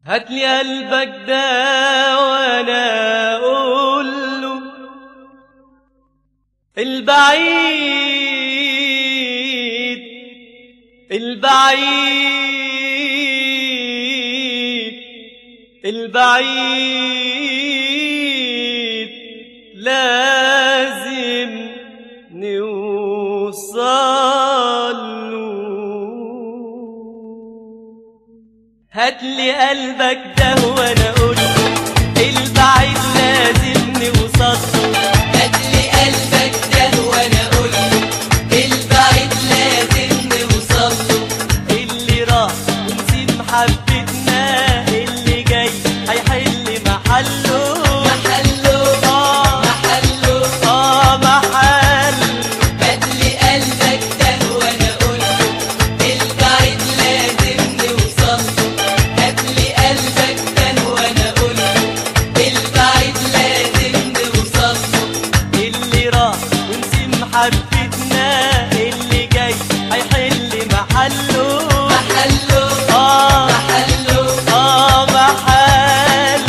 هاتلي قلبك ده وانا اقول له البعيد البعيد البعيد لازم نوصل له هاتلي قلبك ده وانا اقول له البعيد لازم نوصل له هاتلي قلبك ده وانا اقول له البعيد لازم نوصل له اللي راح ونسيب محبتنا اللي جاي هيحل محله محله آه محله آه محل هاتلي قلبك ده وانا اقول له البعيد لازم نوصل له هاتلي قلبك ده وانا اقول له البعيد لازم نوصل له اللي راح ونسيب محبتنا اللي جاي هيحل محله محله آه محله آه محل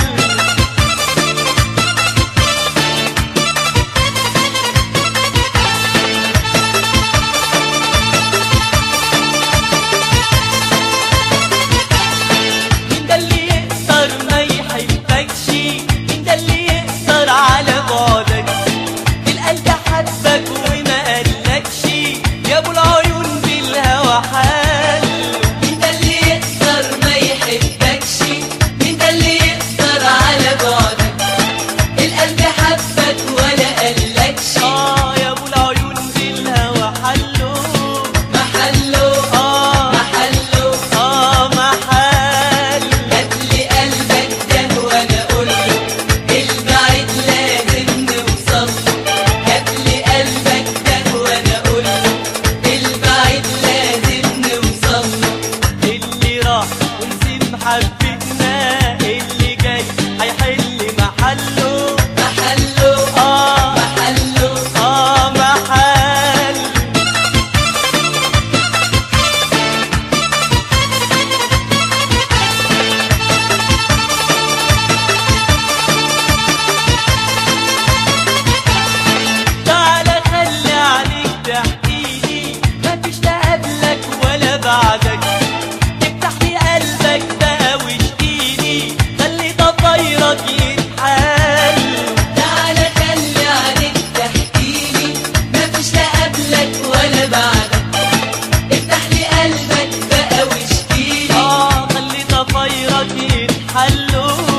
مين ده اللي يقدر ما يحبكش مين ده اللي يقدر على بعدك القلب حبك وما قالكش يا ابو العيون بالهوى حال مين ده اللي يقدر ما يحبكش مين ده اللي يقدر على بعدك القلب حبك ولا قالكش اه يا ابو العيون بالهوى حله محله اه محله اه محل هاتلي قلبك ده وانا اقول له البعيد لازم نوصل له هاتلي قلبك ده وانا اقول له البعيد لازم نوصل له اللي راح ونسيب محبتنا اللي جاي هيحل محله محله اه محله اه محل تعالى خلي عليك تحكيلي مفيش لا قبلك ولا بعدك افتح لي قلبك بقى واشكيلي خلي ضفايرك يتحل تعالى خلي عليك تحكيلي مفيش لا قبلك ولا بعدك افتح لي قلبك بقى واشكيلي اه خلي ضفايرك يتحلوا